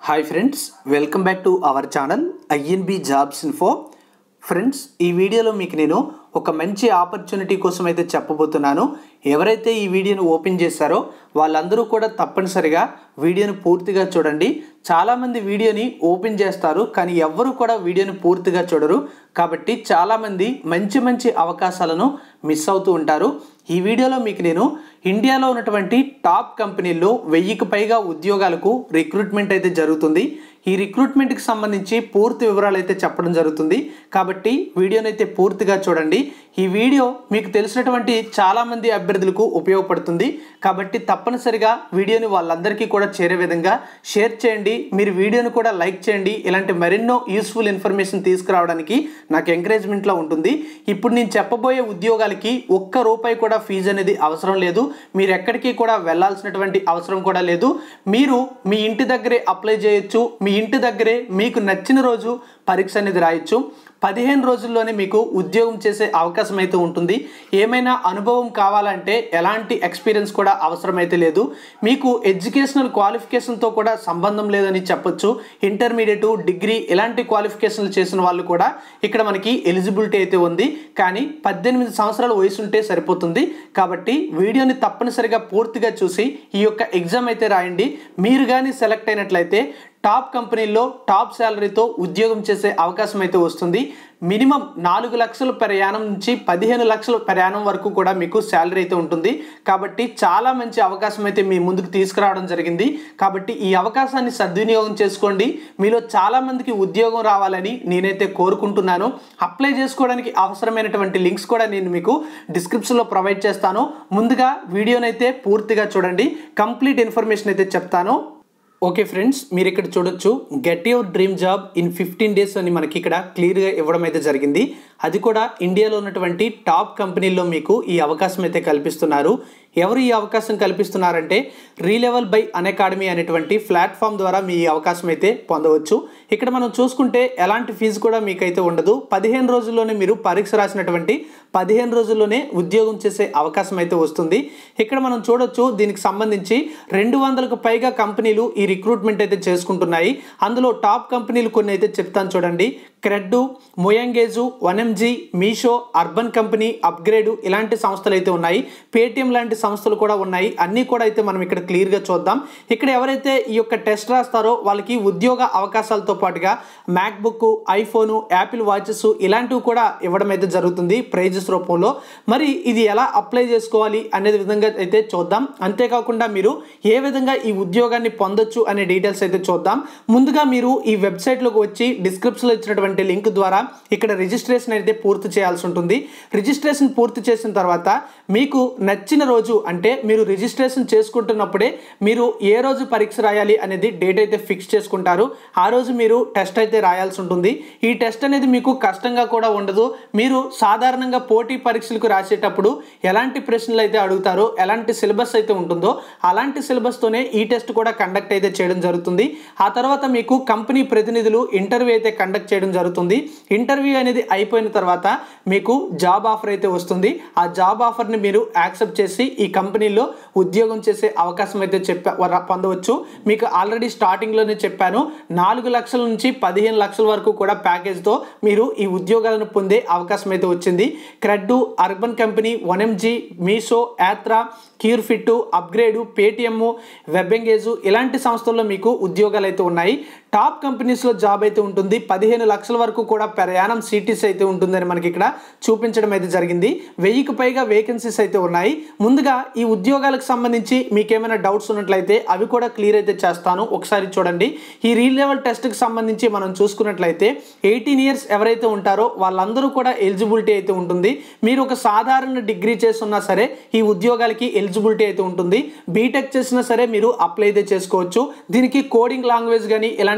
hi friends welcome back to our channel INB jobs info friends ఈ వీడియోలో మీకు నేను ఒక మంచి ఆపర్చునిటీ కోసం అయితే చెప్పబోతున్నాను ఎవరైతే ఈ వీడియోను ఓపెన్ చేశారో వాళ్ళందరూ కూడా తప్పనిసరిగా వీడియోని పూర్తిగా చూడండి చాలామంది వీడియోని ఓపెన్ చేస్తారు కానీ ఎవ్వరు కూడా వీడియోని పూర్తిగా చూడరు కాబట్టి చాలామంది మంచి మంచి అవకాశాలను మిస్ అవుతూ ఉంటారు ఈ వీడియోలో మీకు నేను ఇండియాలో ఉన్నటువంటి టాప్ కంపెనీల్లో వెయ్యికి పైగా ఉద్యోగాలకు రిక్రూట్మెంట్ అయితే జరుగుతుంది ఈ రిక్రూట్మెంట్కి సంబంధించి పూర్తి వివరాలు అయితే చెప్పడం జరుగుతుంది కాబట్టి వీడియోని అయితే పూర్తిగా చూడండి ఈ వీడియో మీకు తెలిసినటువంటి చాలామంది అభ్యర్థులకు ఉపయోగపడుతుంది కాబట్టి తప్పనిసరిగా వీడియోని వాళ్ళందరికీ కూడా చేరే విధంగా షేర్ చేయండి మీరు వీడియోని కూడా లైక్ చేయండి ఇలాంటి మరెన్నో యూస్ఫుల్ ఇన్ఫర్మేషన్ తీసుకురావడానికి నాకు ఎంకరేజ్మెంట్లో ఉంటుంది ఇప్పుడు నేను చెప్పబోయే ఉద్యోగాలకి ఒక్క రూపాయి కూడా ఫీజు అనేది అవసరం లేదు మీరు ఎక్కడికి కూడా వెళ్ళాల్సినటువంటి అవసరం కూడా లేదు మీరు మీ ఇంటి దగ్గరే అప్లై చేయొచ్చు మీ ఇంటి దగ్గరే మీకు నచ్చిన రోజు పరీక్ష అనేది రాయొచ్చు పదిహేను రోజుల్లోనే మీకు ఉద్యోగం చేసే అవకాశం అయితే ఉంటుంది ఏమైనా అనుభవం కావాలంటే ఎలాంటి ఎక్స్పీరియన్స్ కూడా అవసరమైతే లేదు మీకు ఎడ్యుకేషనల్ క్వాలిఫికేషన్తో కూడా సంబంధం లేదని చెప్పొచ్చు ఇంటర్మీడియట్ డిగ్రీ ఇలాంటి క్వాలిఫికేషన్లు చేసిన వాళ్ళు కూడా ఇక్కడ మనకి ఎలిజిబిలిటీ అయితే ఉంది కానీ పద్దెనిమిది సంవత్సరాల వయసు ఉంటే సరిపోతుంది కాబట్టి వీడియోని తప్పనిసరిగా పూర్తిగా చూసి ఈ యొక్క ఎగ్జామ్ అయితే రాయండి మీరు కానీ సెలెక్ట్ అయినట్లయితే టాప్ కంపెనీల్లో టాప్ శాలరీతో ఉద్యోగం చేసే అవకాశం అయితే వస్తుంది మినిమం నాలుగు లక్షల ప్రయాణం నుంచి పదిహేను లక్షల ప్రయాణం వరకు కూడా మీకు శాలరీ అయితే ఉంటుంది కాబట్టి చాలా మంచి అవకాశం అయితే మీ ముందుకు తీసుకురావడం జరిగింది కాబట్టి ఈ అవకాశాన్ని సద్వినియోగం చేసుకోండి మీలో చాలా మందికి ఉద్యోగం రావాలని నేనైతే కోరుకుంటున్నాను అప్లై చేసుకోవడానికి అవసరమైనటువంటి లింక్స్ కూడా నేను మీకు డిస్క్రిప్షన్లో ప్రొవైడ్ చేస్తాను ముందుగా వీడియోనైతే పూర్తిగా చూడండి కంప్లీట్ ఇన్ఫర్మేషన్ అయితే చెప్తాను ఓకే ఫ్రెండ్స్ మీరు ఇక్కడ చూడొచ్చు get your dream job in fifteen days అని మనకి ఇక్కడ క్లియర్గా ఇవ్వడం అయితే జరిగింది అది కూడా ఇండియాలో ఉన్నటువంటి టాప్ కంపెనీల్లో మీకు ఈ అవకాశం అయితే కల్పిస్తున్నారు ఎవరు ఈ అవకాశం కల్పిస్తున్నారంటే రీలెవెల్ బై అకాడమీ అనేటువంటి ప్లాట్ఫామ్ ద్వారా మీ ఈ అవకాశం అయితే పొందవచ్చు ఇక్కడ మనం చూసుకుంటే ఎలాంటి ఫీజు కూడా మీకైతే ఉండదు పదిహేను రోజుల్లోనే మీరు పరీక్ష రాసినటువంటి పదిహేను రోజుల్లోనే ఉద్యోగం చేసే అవకాశం అయితే వస్తుంది ఇక్కడ మనం చూడొచ్చు దీనికి సంబంధించి రెండు వందలకు పైగా కంపెనీలు ఈ రిక్రూట్మెంట్ అయితే చేసుకుంటున్నాయి అందులో టాప్ కంపెనీలు కొన్ని అయితే చెప్తాను చూడండి CRED MoEngage one MG Meesho Urban Company upGrad ఇలాంటి సంస్థలు అయితే ఉన్నాయి పేటిఎం లాంటి సంస్థలు కూడా ఉన్నాయి అన్నీ కూడా అయితే మనం ఇక్కడ క్లియర్గా చూద్దాం ఇక్కడ ఎవరైతే ఈ యొక్క టెస్ట్ రాస్తారో వాళ్ళకి ఉద్యోగ అవకాశాలతో పాటుగా మ్యాక్బుక్ ఐఫోను యాపిల్ వాచెస్ ఇలాంటివి కూడా ఇవ్వడం అయితే జరుగుతుంది ప్రైజెస్ రూపంలో మరి ఇది ఎలా అప్లై చేసుకోవాలి అనే విధంగా అయితే చూద్దాం అంతేకాకుండా మీరు ఏ విధంగా ఈ ఉద్యోగాన్ని పొందొచ్చు అనే డీటెయిల్స్ అయితే చూద్దాం ముందుగా మీరు ఈ వెబ్సైట్లోకి వచ్చి డిస్క్రిప్షన్లో ఇచ్చినటువంటి లింక్ ద్వారా ఇక్కడ రిజిస్ట్రేషన్ అయితే పూర్తి చేయాల్సి ఉంటుంది రిజిస్ట్రేషన్ పూర్తి చేసిన తర్వాత మీకు నచ్చిన రోజు అంటే మీరు రిజిస్ట్రేషన్ చేసుకుంటున్నప్పుడే మీరు ఏ రోజు పరీక్ష రాయాలి అనేది డేట్ అయితే ఫిక్స్ చేసుకుంటారు ఆ రోజు మీరు టెస్ట్ అయితే రాయాల్సి ఉంటుంది ఈ టెస్ట్ అనేది మీకు కష్టంగా కూడా ఉండదు మీరు సాధారణంగా పోటీ పరీక్షలకు రాసేటప్పుడు ఎలాంటి ప్రశ్నలు అయితే అడుగుతారో ఎలాంటి సిలబస్ అయితే ఉంటుందో అలాంటి సిలబస్తోనే ఈ టెస్ట్ కూడా కండక్ట్ అయితే చేయడం జరుగుతుంది ఆ తర్వాత మీకు కంపెనీ ప్రతినిధులు ఇంటర్వ్యూ అయితే కండక్ట్ చేయడం జరుగుతుంది ఇంటర్వ్యూ అనేది అయిపోయిన తర్వాత మీకు జాబ్ ఆఫర్ అయితే వస్తుంది ఆ జాబ్ ఆఫర్ని మీరు యాక్సెప్ట్ చేసి ఈ కంపెనీలో ఉద్యోగం చేసే అవకాశం అయితే చెప్ప పొందవచ్చు మీకు ఆల్రెడీ స్టార్టింగ్లోనే చెప్పాను నాలుగు లక్షల నుంచి పదిహేను లక్షల వరకు కూడా ప్యాకేజ్తో మీరు ఈ ఉద్యోగాలను పొందే అవకాశం అయితే వచ్చింది CRED Urban Company one MG Meesho Yatra Cure fit upGrad Paytm Web Engage ఇలాంటి సంస్థల్లో మీకు ఉద్యోగాలు అయితే ఉన్నాయి టాప్ కంపెనీస్లో జాబ్ అయితే ఉంటుంది పదిహేను లక్షల వరకు కూడా ప్రయాణం సిటీస్ అయితే ఉంటుందని మనకి ఇక్కడ చూపించడం అయితే జరిగింది వెయ్యికి పైగా వేకెన్సీస్ అయితే ఉన్నాయి ముందుగా ఈ ఉద్యోగాలకు సంబంధించి మీకు ఏమైనా డౌట్స్ ఉన్నట్లయితే అవి కూడా క్లియర్ అయితే చేస్తాను ఒకసారి చూడండి ఈ రీ లెవెల్ టెస్ట్కి సంబంధించి మనం చూసుకున్నట్లయితే ఎయిటీన్ ఇయర్స్ ఎవరైతే ఉంటారో వాళ్ళందరూ కూడా ఎలిజిబిలిటీ అయితే ఉంటుంది మీరు ఒక సాధారణ డిగ్రీ చేస్తున్నా సరే ఈ ఉద్యోగాలకి ఎలిజిబిలిటీ అయితే ఉంటుంది బీటెక్ చేసినా సరే మీరు అప్లై అయితే చేసుకోవచ్చు దీనికి కోడింగ్ లాంగ్వేజ్ కానీ ఇలాంటి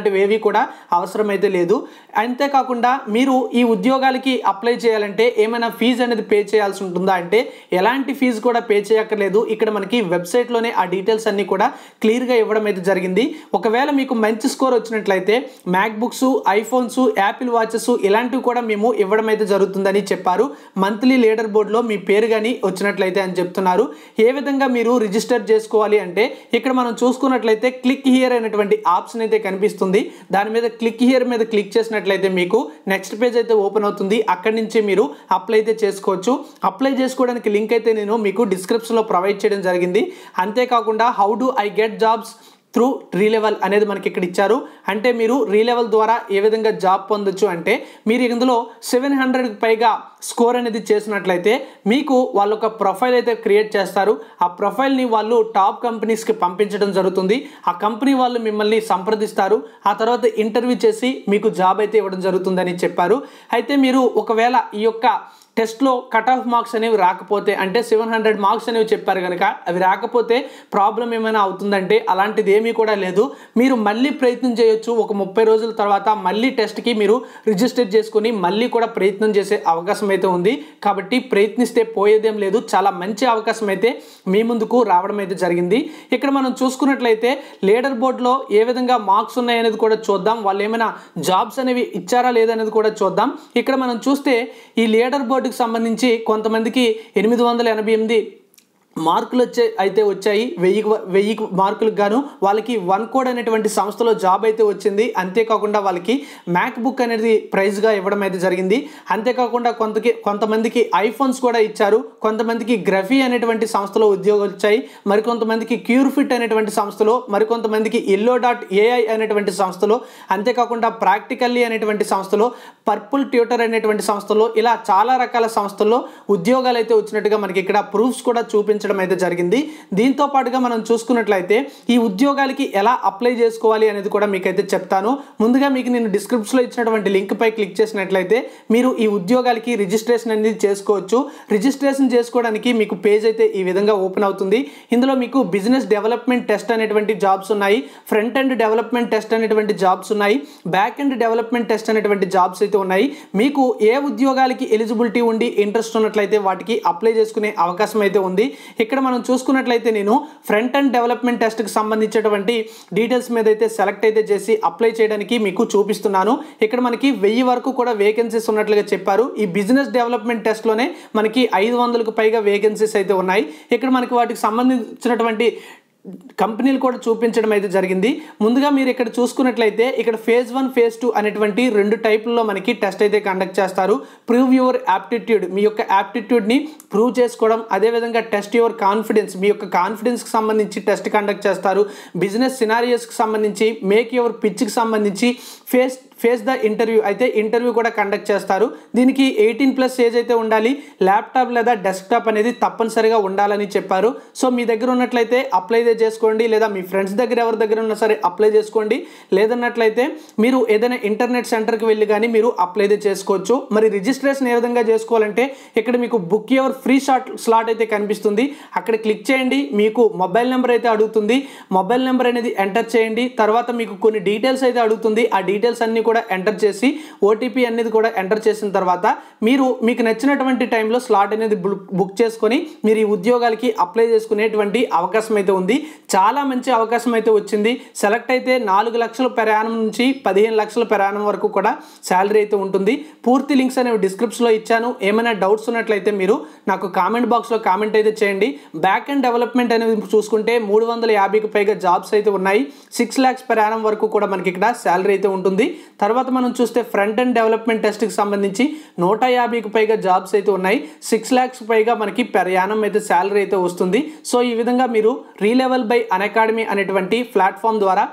ఇలాంటివి ఏవి కూడా అవసరమైతే లేదు అంతేకాకుండా మీరు ఈ ఉద్యోగాలకి అప్లై చేయాలంటే ఏమైనా ఫీజు అనేది పే చేయాల్సి ఉంటుందా అంటే ఎలాంటి ఫీజు కూడా పే చేయక్కర్లేదు ఇక్కడ మనకి వెబ్సైట్లోనే ఆ డీటెయిల్స్ అన్నీ కూడా క్లియర్గా ఇవ్వడం అయితే జరిగింది ఒకవేళ మీకు మంచి స్కోర్ వచ్చినట్లయితే Mac books iPhones Apple watches ఇలాంటివి కూడా మేము ఇవ్వడం అయితే జరుగుతుందని చెప్పారు మంత్లీ లీడర్ బోర్డులో మీ పేరు కానీ వచ్చినట్లయితే అని చెప్తున్నారు ఏ విధంగా మీరు రిజిస్టర్ చేసుకోవాలి అంటే ఇక్కడ మనం చూసుకున్నట్లయితే క్లిక్ హియర్ అనేటువంటి ఆప్షన్ అయితే కనిపిస్తుంది దాని మీద క్లిక్ హియర్ మీద క్లిక్ చేసినట్లయితే మీకు నెక్స్ట్ పేజ్ అయితే ఓపెన్ అవుతుంది అక్కడి నుంచి మీరు అప్లై అయితే చేసుకోవచ్చు అప్లై చేసుకోవడానికి లింక్ అయితే నేను మీకు డిస్క్రిప్షన్లో ప్రొవైడ్ చేయడం జరిగింది అంతేకాకుండా how do I get jobs through Relevel అనేది మనకి ఇక్కడ ఇచ్చారు అంటే మీరు రీలెవెల్ ద్వారా ఏ విధంగా జాబ్ పొందొచ్చు అంటే మీరు ఇందులో సెవెన్ హండ్రెడ్కి పైగా స్కోర్ అనేది చేసినట్లయితే మీకు వాళ్ళు ఒక ప్రొఫైల్ అయితే క్రియేట్ చేస్తారు ఆ ప్రొఫైల్ని వాళ్ళు టాప్ కంపెనీస్కి పంపించడం జరుగుతుంది ఆ కంపెనీ వాళ్ళు మిమ్మల్ని సంప్రదిస్తారు ఆ తర్వాత ఇంటర్వ్యూ చేసి మీకు జాబ్ అయితే ఇవ్వడం జరుగుతుందని చెప్పారు అయితే మీరు ఒకవేళ ఈ యొక్క టెస్ట్లో కట్ ఆఫ్ మార్క్స్ అనేవి రాకపోతే అంటే సెవెన్ హండ్రెడ్ మార్క్స్ అనేవి చెప్పారు కనుక అవి రాకపోతే ప్రాబ్లం ఏమైనా అవుతుందంటే అలాంటిది ఏమీ కూడా లేదు మీరు మళ్ళీ ప్రయత్నం చేయొచ్చు ఒక ముప్పై రోజుల తర్వాత మళ్ళీ టెస్ట్కి మీరు రిజిస్టర్ చేసుకుని మళ్ళీ కూడా ప్రయత్నం చేసే అవకాశం అయితే ఉంది కాబట్టి ప్రయత్నిస్తే పోయేదేం లేదు చాలా మంచి అవకాశం అయితే మీ ముందుకు రావడం అయితే జరిగింది ఇక్కడ మనం చూసుకున్నట్లయితే లీడర్ బోర్డులో ఏ విధంగా మార్క్స్ ఉన్నాయనేది కూడా చూద్దాం వాళ్ళు ఏమైనా జాబ్స్ అనేవి ఇచ్చారా లేదనేది కూడా చూద్దాం ఇక్కడ మనం చూస్తే ఈ లీడర్ బోర్డుకి సంబంధించి కొంతమందికి ఎనిమిది వందల ఎనభై ఎనిమిది మార్కులు వచ్చే అయితే వచ్చాయి వెయ్యి వెయ్యి మార్కులకు గాను వాళ్ళకి వన్ కోడ్ అనేటువంటి సంస్థలో జాబ్ అయితే వచ్చింది అంతేకాకుండా వాళ్ళకి మ్యాక్ బుక్ అనేది ప్రైజ్గా ఇవ్వడం అయితే జరిగింది అంతేకాకుండా కొంతకి కొంతమందికి ఐఫోన్స్ కూడా ఇచ్చారు కొంతమందికి గ్రఫీ అనేటువంటి సంస్థలో ఉద్యోగాలు వచ్చాయి మరికొంతమందికి క్యూర్ ఫిట్ అనేటువంటి సంస్థలో మరికొంతమందికి ఎల్లో డాట్ ఏఐ అనేటువంటి సంస్థలో అంతేకాకుండా ప్రాక్టికల్లీ అనేటువంటి సంస్థలో పర్పుల్ ట్యూటర్ అనేటువంటి సంస్థలో ఇలా చాలా రకాల సంస్థల్లో ఉద్యోగాలు అయితే వచ్చినట్టుగా మనకి ఇక్కడ ప్రూఫ్స్ కూడా చూపించడం అయితే జరిగింది దీంతో పాటుగా మనం చూసుకున్నట్లయితే ఈ ఉద్యోగాలకి ఎలా అప్లై చేసుకోవాలి అనేది కూడా మీకైతే చెప్తాను ముందుగా మీకు నేను డిస్క్రిప్షన్లో ఇచ్చినటువంటి లింక్ పై క్లిక్ చేసినట్లయితే మీరు ఈ ఉద్యోగాలకి రిజిస్ట్రేషన్ అనేది చేసుకోవచ్చు రిజిస్ట్రేషన్ చేసుకోవడానికి మీకు పేజ్ అయితే ఈ విధంగా ఓపెన్ అవుతుంది ఇందులో మీకు బిజినెస్ డెవలప్మెంట్ టెస్ట్ అనేటువంటి జాబ్స్ ఉన్నాయి ఫ్రంట్ ఎండ్ డెవలప్మెంట్ టెస్ట్ అనేటువంటి జాబ్స్ ఉన్నాయి బ్యాక్ ఎండ్ డెవలప్మెంట్ టెస్ట్ అనేటువంటి జాబ్స్ అయితే ఉన్నాయి మీకు ఏ ఉద్యోగాలకి ఎలిజిబిలిటీ ఉండి ఇంట్రెస్ట్ ఉన్నట్లయితే వాటికి అప్లై చేసుకునే అవకాశం అయితే ఉంది ఇక్కడ మనం చూసుకున్నట్లయితే నేను ఫ్రంట్ అండ్ డెవలప్మెంట్ టెస్ట్కి సంబంధించినటువంటి డీటెయిల్స్ మీద అయితే సెలెక్ట్ అయితే చేసి అప్లై చేయడానికి మీకు చూపిస్తున్నాను ఇక్కడ మనకి వెయ్యి వరకు కూడా వేకెన్సీస్ ఉన్నట్లుగా చెప్పారు ఈ బిజినెస్ డెవలప్మెంట్ టెస్ట్లోనే మనకి ఐదు వందలకు పైగా వేకెన్సీస్ అయితే ఉన్నాయి ఇక్కడ మనకి వాటికి సంబంధించినటువంటి కంపెనీలు కూడా చూపించడం అయితే జరిగింది ముందుగా మీరు ఇక్కడ చూసుకున్నట్లయితే ఇక్కడ ఫేజ్ వన్ ఫేజ్ టూ అనేటువంటి రెండు టైపుల్లో మనకి టెస్ట్ అయితే కండక్ట్ చేస్తారు ప్రూవ్ యువర్ యాప్టిట్యూడ్ మీ యొక్క యాప్టిట్యూడ్ని ప్రూవ్ చేసుకోవడం అదేవిధంగా టెస్ట్ యువర్ కాన్ఫిడెన్స్ మీ యొక్క కాన్ఫిడెన్స్కి సంబంధించి టెస్ట్ కండక్ట్ చేస్తారు బిజినెస్ సినారియోస్కి సంబంధించి మేక్ యువర్ పిచ్కి సంబంధించి ఫేస్ ఫేస్ ద ఇంటర్వ్యూ అయితే ఇంటర్వ్యూ కూడా కండక్ట్ చేస్తారు దీనికి ఎయిటీన్ ప్లస్ ఏజ్ అయితే ఉండాలి ల్యాప్టాప్ లేదా డెస్క్టాప్ అనేది తప్పనిసరిగా ఉండాలని చెప్పారు సో మీ దగ్గర ఉన్నట్లయితే అప్లై చేసుకోండి లేదా మీ ఫ్రెండ్స్ దగ్గర ఎవరి దగ్గర ఉన్నా సరే అప్లై చేసుకోండి లేదన్నట్లయితే మీరు ఏదైనా ఇంటర్నెట్ సెంటర్కి వెళ్ళి కానీ మీరు అప్లై అయితే చేసుకోవచ్చు మరి రిజిస్ట్రేషన్ ఏ విధంగా చేసుకోవాలంటే ఇక్కడ మీకు book your free shot slot అయితే కనిపిస్తుంది అక్కడ క్లిక్ చేయండి మీకు మొబైల్ నెంబర్ అయితే అడుగుతుంది మొబైల్ నెంబర్ అనేది ఎంటర్ చేయండి తర్వాత మీకు కొన్ని డీటెయిల్స్ అయితే అడుగుతుంది ఆ డీటెయిల్స్ అన్ని కూడా ఎంటర్ చేసి ఓటీపీ అనేది కూడా ఎంటర్ చేసిన తర్వాత మీరు మీకు నచ్చినటువంటి టైంలో స్లాట్ అనేది బుక్ చేసుకొని మీరు ఈ ఉద్యోగాలకి అప్లై చేసుకునేటువంటి అవకాశం అయితే ఉంది చాలా మంచి అవకాశం అయితే వచ్చింది సెలెక్ట్ అయితే నాలుగు లక్షల ప్రయాణం నుంచి పదిహేను లక్షల ప్రయాణం వరకు కూడా శాలరీ అయితే ఉంటుంది పూర్తి లింక్స్ అనేవి డిస్క్రిప్షన్లో ఇచ్చాను ఏమైనా డౌట్స్ ఉన్నట్లయితే మీరు నాకు కామెంట్ బాక్స్లో కామెంట్ అయితే చేయండి బ్యాక్ అండ్ డెవలప్మెంట్ అనేది చూసుకుంటే మూడు వందల యాభైకి పైగా జాబ్స్ అయితే ఉన్నాయి సిక్స్ ల్యాక్స్ ప్రయాణం వరకు కూడా మనకి ఇక్కడ శాలరీ అయితే ఉంటుంది తర్వాత మనం చూస్తే ఫ్రంట్ అండ్ డెవలప్మెంట్ టెస్ట్కి సంబంధించి నూట యాభైకి పైగా జాబ్స్ అయితే ఉన్నాయి సిక్స్ ల్యాక్స్ పైగా మనకి ప్రయాణం అయితే శాలరీ అయితే వస్తుంది సో ఈ విధంగా మీరు రీలెవెల్ బై అకాడమీ అనేటువంటి ప్లాట్ఫామ్ ద్వారా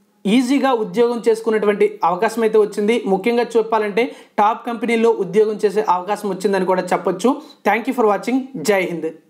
ఈజీగా ఉద్యోగం చేసుకునేటువంటి అవకాశం అయితే వచ్చింది ముఖ్యంగా చెప్పాలంటే టాప్ కంపెనీలో ఉద్యోగం చేసే అవకాశం వచ్చిందని కూడా చెప్పొచ్చు థ్యాంక్ యూ ఫర్ వాచింగ్ జై హింద్